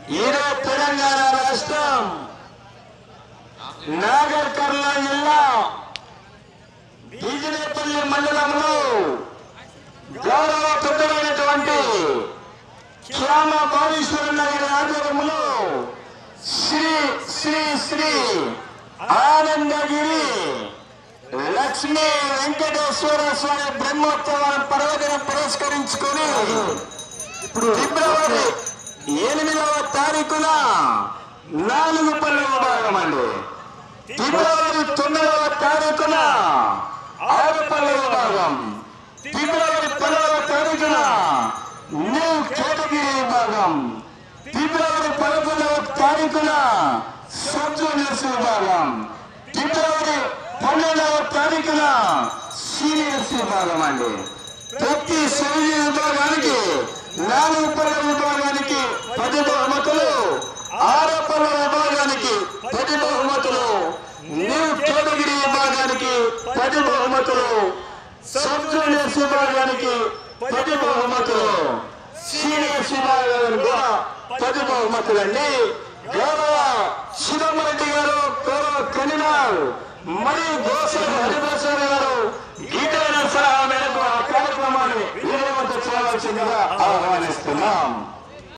ఈరోజు తెలంగాణ రాష్ట్రం నాగర్ కర్నూలు జిల్లా బీజనేపల్లి మండలంలో గౌరవ పెద్దమైనటువంటి శ్యామ భారీశ్వరన్న గారి ఆధ్వర్యంలో శ్రీ శ్రీ శ్రీ ఆనందగిరి లక్ష్మీ వెంకటేశ్వర స్వామి బ్రహ్మోత్సవాల పర్వదినం పురస్కరించుకొని ఫిబ్రవరి ఎనిమిదవ తారీఖున నాలుగు పల్లె విభాగం అండి ఫిబ్రవరి తొమ్మిదవ తారీఖున ఆరు పల్లె విభాగం ఫిబ్రవరి పదవ తారీఖున న్యూ కేటగిరి విభాగం ఫిబ్రవరి పదకొండవ తారీఖున సబ్ జూనియర్స్ విభాగం ఫిబ్రవరి పన్నెండవ తారీఖున సీనియర్స్ విభాగం అండి ప్రతి శ్రేణి విభాగానికి నాలుగు పళ్ళ విభాగానికి పది బహుమతులు ఆరో పళ్ళ విభాగానికి పది బహుమతులు న్యూ కేటగిరి విభాగానికి పది బహుమతులు సబ్ జూనియర్స్ విభాగానికి పది బహుమతులు సీనియర్స్ విభాగానికి కూడా పది బహుమతులండి గౌరవ చిదంబరెడ్డి గారు గౌరవ కనినాల్ మరియు గోసల్ హరిభూషణ్ గారు గీతైన సలహా మేరకు ఆ కార్యక్రమాన్ని విజయవంతం చేయవలసిందిగా ఆహ్వానిస్తున్నాం